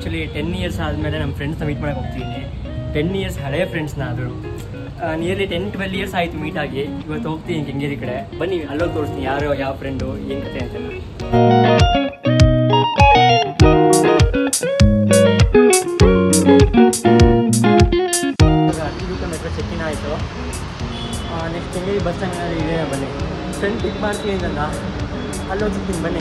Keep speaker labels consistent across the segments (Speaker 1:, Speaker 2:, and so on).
Speaker 1: Actually ten years ಆದಮೇಲೆ ನಮ್ಮ ಫ್ರೆಂಡ್ಸ್ನ meet ಮಾಡಕ್ಕೆ ಹೋಗ್ತಿದ್ದೀನಿ ಟೆನ್ ಇಯರ್ಸ್ ಹಳೆ ಫ್ರೆಂಡ್ಸ್ನ ಆದರು ನಿಯರ್ಲಿ ಟೆನ್ ಟ್ವೆಲ್ ಇಯರ್ಸ್ ಆಯಿತು ಮೀಟ್ ಆಗಿ ಇವತ್ತು ಹೋಗ್ತೀನಿ ಕೆಂಗೇರಿ ಕಡೆ ಬನ್ನಿ ಅಲ್ಲೋಗಿ ತೋರಿಸ್ತೀನಿ ಯಾರು ಯಾವ ಫ್ರೆಂಡು ಏನು ಕತೆ ಅಂತೆಲ್ಲ ಇವಾಗ ಟಿವಿಕ ಮೆಟ್ರೋ ಚೆಕ್ಕಿನ ಆಯಿತು ನೆಕ್ಸ್ಟ್ ಕೆಂಗೇರಿ ಬಸ್ ಸ್ಟ್ಯಾಂಡ್ನಲ್ಲಿ ಇದೇನ ಬನ್ನಿ ಫ್ರೆಂಡ್ ಪಿಕ್ ಮಾಡ್ತೀನಿ ಅಂತಂದ ಅಲ್ಲಿ ಹೋಗ್ತೀನಿ ಬನ್ನಿ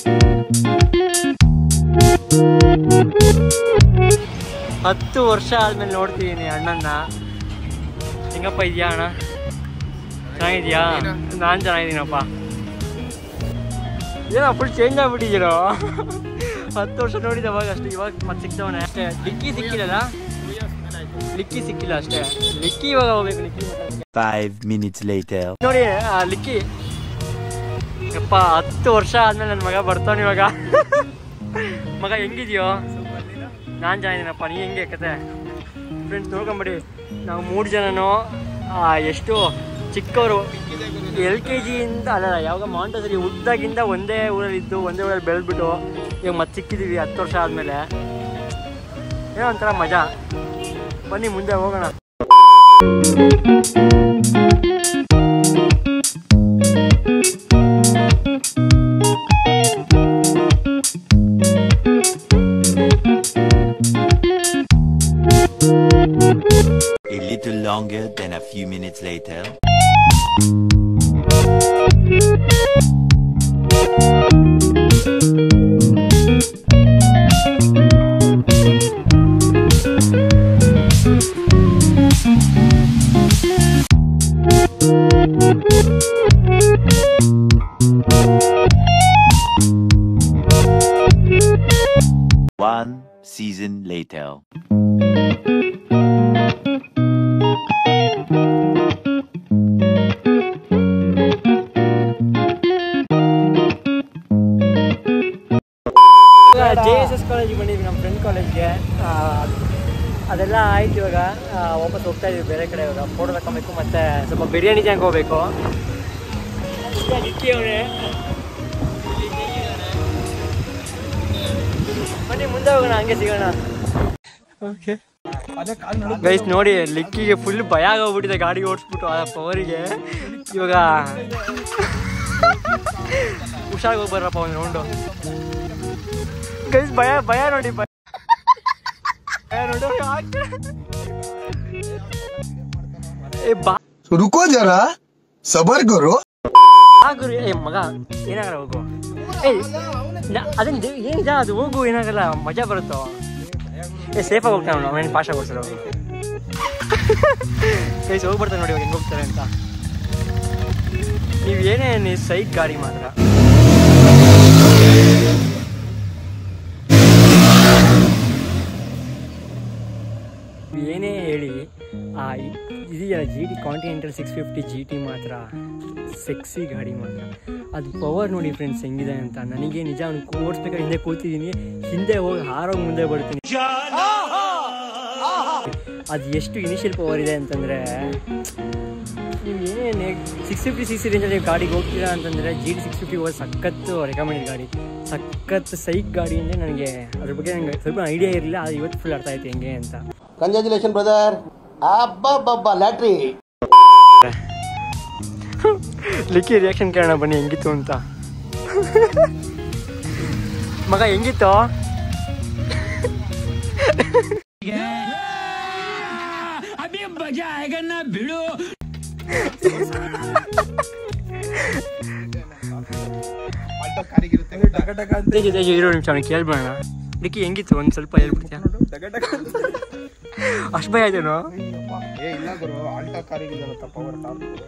Speaker 1: ಹತ್ತು ವರ್ಷ ಆದ್ಮೇಲೆ ನೋಡ್ತಿದ್ದೀನಿ ಅಣ್ಣನ್ನ ಹೆಂಗಪ್ಪ ಇದೆಯಾ ಅಣ್ಣ ಚೆನ್ನಾಗಿದ್ಯಾ ನಾನು ಚೆನ್ನಾಗಿದ್ದೀನಪ್ಪ ಏನೋ ಫುಲ್ ಚೇಂಜ್ ಆಗ್ಬಿಟ್ಟಿದ್ದೀರೋ ಹತ್ತು ವರ್ಷ ನೋಡಿದ ಅವಾಗ ಅಷ್ಟೇ ಇವಾಗ ಮತ್ತೆ ಸಿಗ್ತವನೆ ಅಷ್ಟೇ ಲಿಕ್ಕಿ ಸಿಕ್ಕಿಲ್ಲಲ್ಲ ಲಿಕ್ಕಿ ಸಿಕ್ಕಿಲ್ಲ ಅಷ್ಟೇ ಲಿಕ್ಕಿ ಇವಾಗ ಹೋಗ್ಬೇಕು ಲಿಕ್ಕಿ ಮಾತಾಡೋಕೆ.
Speaker 2: Five minutes later.
Speaker 1: ನೋಡಿ ಆ ಲಿಕ್ಕಿ ಯಪ್ಪ ಹತ್ತು ವರ್ಷ ಆದ್ಮೇಲೆ ನನ್ನ ಮಗ ಬರ್ತಾನೆ ಇವಾಗ ಮಗ ಹೆಂಗಿದ್ಯೋ ನಾನು ಚೆನ್ನಾಗಿದ್ದೀನಪ್ಪ ನೀ ಹೆಂಗೆ ಕತೆ ಫ್ರೆಂಡ್ಸ್ ನೋಡ್ಕೊಂಬಿಡಿ ನಾವು ಮೂರು ಜನನೂ ಆ, ಎಷ್ಟು ಚಿಕ್ಕವರು ಎಲ್ ಕೆ ಜಿಯಿಂದ ಅಲ್ಲ ಯಾವಾಗ ಮಾಂಟಸರಿ ಹುದ್ದಾಗಿಂದ ಒಂದೇ ಊರಲ್ಲಿ ಇದ್ದು ಒಂದೇ ಊರಲ್ಲಿ ಬೆಳೆದ್ಬಿಟ್ಟು ಇವಾಗ ಮತ್ತೆ ಸಿಕ್ಕಿದ್ದೀವಿ ಹತ್ತು ವರ್ಷ ಆದಮೇಲೆ ಏನೋ ಒಂಥರ ಮಜಾ ಬನ್ನಿ ಮುಂದೆ ಹೋಗೋಣ
Speaker 2: A little longer than a few minutes later. One season later.
Speaker 1: J S S ಕಾಲೇಜಿಗೆ ಬಂದಿದ್ವಿ ನಮ್ಮ ಫ್ರೆಂಡ್ ಕಾಲೇಜ್ಗೆ ಅದೆಲ್ಲ ಆಯ್ತು ಇವಾಗ ಆ, ವಾಪಸ್ ಹೋಗ್ತಾ ಇದೀವಿ ಬೇರೆ ಕಡೆ ಇವಾಗ ಫೋಟೋ ತಗೊಬೇಕು ಮತ್ತೆ ಸ್ವಲ್ಪ ಬಿರಿಯಾನಿ ಜಾಂಗ್ ಹೋಗ್ಬೇಕು ನಿಕ್ಕಿ ಅವನೇ ಬನ್ನಿ ಮುಂದೆ ಹೋಗೋಣ ಹಂಗೆ ಸಿಗೋಣ ಓಕೆ ಗೈಸ್ ನೋಡಿ ಲಿಕ್ಕಿಗೆ ಫುಲ್ ಭಯ ಆಗೋಗ್ಬಿಟ್ಟಿದೆ ಗಾಡಿ ಓಡಿಸ್ಬಿಟ್ಟು ಆ ಪವರಿಗೆ ಇವಾಗ ಹುಷಾರಾಗಿ ಹೋಗಿ ಬರ್ರಪ್ಪ ಒಂದು ರೌಂಡು ಗೈಸ್ ಭಯ ಭಯ ನೋಡಿ ಭಯ ಭಯ ನೋಡಿ ಏ ಬಾ
Speaker 3: रुको जरा सबर करो
Speaker 1: ಗುರು ಏ ಮಗ ಏನಾಗಲ್ಲ ಹೋಗು ಏಯ್ ನ- ಅದನ್ನ ದೇ- ಏನಿದೆ ಅದು ಹೋಗು ಏನಾಗಲ್ಲ ಮಜಾ ಬರುತ್ತೋ ಏ ಸೇಫಾಗಿ ಹೋಗ್ತಾನೆ ಅವನು ಅವನೇನು ಪಾಶ ಕೊಡ್ತಾರೆ ಹೋಗಿ ಕೈಸ್ ಹೋಗ್ಬರ್ತಾನೆ ನೋಡಿ ಇವಾಗ ಹೆಂಗೆ ಹೋಗ್ತಾರೆ ಅಂತ ನೀವು ಏನೇ ನೀವು ಸೈಕ್ ಗಾಡಿ ಮಾತ್ರ ಏನೇ ಹೇಳಿ ಆ ಇ- ಇದೆಯಲ್ಲ G T continental six fifty G T ಮಾತ್ರ ಸೆಕ್ಸಿ ಗಾಡಿ ಮಾತ್ರ ಅದು ಪವರ್ ನೋಡಿ ಫ್ರೆಂಡ್ಸ್ ಹೆಂಗಿದೆ ಅಂತ ನನಗೆ ನಿಜ ಅವ್ನು ಓಡಿಸ್ಬೇಕಾದ್ರೆ ಹಿಂದೆ ಕೂತಿದ್ದೀನಿ ಹಿಂದೆ ಹೋಗಿ ಹಾರೋಗಿ ಮುಂದೆ ಬರ್ತೀನಿ ಅದು ಎಷ್ಟು ಇನಿಷಿಯಲ್ ಪವರ್ ಇದೆ ಅಂತಂದರೆ ನೀವು ಏನೇ ಸಿಕ್ಸ್ ಫಿಫ್ಟಿ ಸಿಕ್ಸ್ ರೇಂಜಲ್ಲಿ ನೀವು ಗಾಡಿಗೆ ಹೋಗ್ತೀರಾ ಅಂತಂದರೆ ಜಿ ಟಿ ಸಿಕ್ಸ್ ಫಿಫ್ಟಿ ಹೋಗಿ ಸಖತ್ತು ರೆಕಮೆಂಡೆಡ್ ಗಾಡಿ ಸಖತ್ ಸೈಕ್ ಗಾಡಿ ಅಂದರೆ ನನಗೆ ಅದ್ರ ಬಗ್ಗೆ ನನಗೆ ಸ್ವಲ್ಪ ಐಡಿಯಾ ಇರಲಿಲ್ಲ ಅದು ಇವತ್ತು ಫುಲ್ ಅರ್ಥ ಆಯ್ತು ಹೆಂಗೆ ಅಂತ
Speaker 4: ಕಂಗ್ರ್ಯಾಚುಲೇಷನ್ ಬ್ರದರ್ ಅಬ್ಬಬ್ಬಬ್ಬ ಲ್ಯಾಟ್ರಿ
Speaker 1: ಲಿಕ್ಕಿ ರಿಯಾಕ್ಷನ್ ಕೇಳೋಣ ಬನ್ನಿ ಹೆಂಗಿತ್ತು ಅಂತ ಮಗ ಹೆಂಗಿತ್ತು ತೇಜು ತೇಜು ಇರೋ ನಿಮಿಷ ಅವ್ನಿಗೆ ಕೇಳ್ಬೇಡ ಲಿಕ್ಕಿ ಹೆಂಗಿತ್ತು ಒಂದು ಸ್ವಲ್ಪ ಹೇಳ್ಬಿಡ್ತೀಯ ಅಷ್ಟು ಭಯ ಆಯ್ತೇನೋ
Speaker 4: ಏ ಇಲ್ಲ ಗುರು ಆಲ್ಟೋ ಕಾರಿಗೆ ಪವರ್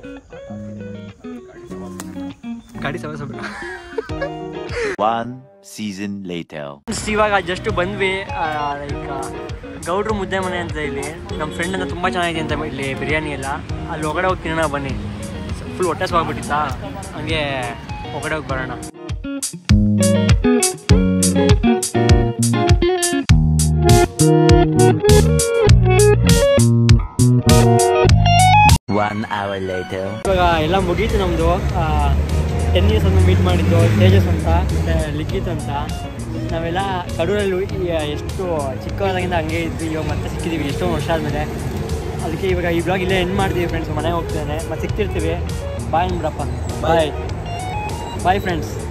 Speaker 1: ಗಾಡಿ ಸವ ಸ್ವಲ್ಪ
Speaker 2: One season later.
Speaker 1: ಇವಾಗ ಜಸ್ಟ್ ಬಂದ್ವಿ ಲೈಕ್ ಗೌಡ್ರು ಮುದ್ದೆ ಮನೆ ಅಂತ ಇಲ್ಲಿ ನಮ್ಮ ಫ್ರೆಂಡ್ ಅಂತ ತುಂಬ ಚೆನ್ನಾಗಿದೆ ಅಂತ ಇಲ್ಲಿ ಬಿರಿಯಾನಿ ಎಲ್ಲ ಅಲ್ಲಿ ಹೊರಗಡೆ ಹೋಗಿ ತಿನ್ನೋಣ ಬನ್ನಿ ಫುಲ್ ಹೊಟ್ಟೆ ಸ್ವಾಗ್ಬಿಟ್ಟಿತ್ತಾ ಹಂಗೆ ಹೊರಗಡೆ ಹೋಗಿ ಬರೋಣ
Speaker 2: One hour later.
Speaker 1: ಇವಾಗ ಎಲ್ಲ ಮುಗೀತು ನಮ್ಮದು ಟೆನ್ ಇಯರ್ಸ್ ಒಂದು ಮೀಟ್ ಮಾಡಿದ್ದು ತೇಜಸ್ ಅಂತ ಮತ್ತು ಲಿಖಿತ್ ಅಂತ ನಾವೆಲ್ಲ ಕಡೂರಲ್ಲಿ ಈ- ಎಷ್ಟು ಚಿಕ್ಕವರಾಗಿಂದ ಹಂಗೆ ಇದ್ವಿ ಇವಾಗ ಮತ್ತೆ ಸಿಕ್ಕಿದ್ದೀವಿ ಎಷ್ಟೊಂದು ವರ್ಷ ಆದಮೇಲೆ ಅದಕ್ಕೆ ಇವಾಗ ಈ ಬ್ಲಾಗ್ ಇಲ್ಲೇ ಎಂಡ್ ಮಾಡ್ತೀವಿ ಫ್ರೆಂಡ್ಸ್ ಮನೆಗೆ ಹೋಗ್ತೇನೆ ಮತ್ತೆ ಸಿಗ್ತಿರ್ತೀವಿ ಬಾಯ್ ಅಂದ್ಬಿಡಪ್ಪ ಬಾಯ್ ಬಾಯ್ ಫ್ರೆಂಡ್ಸ್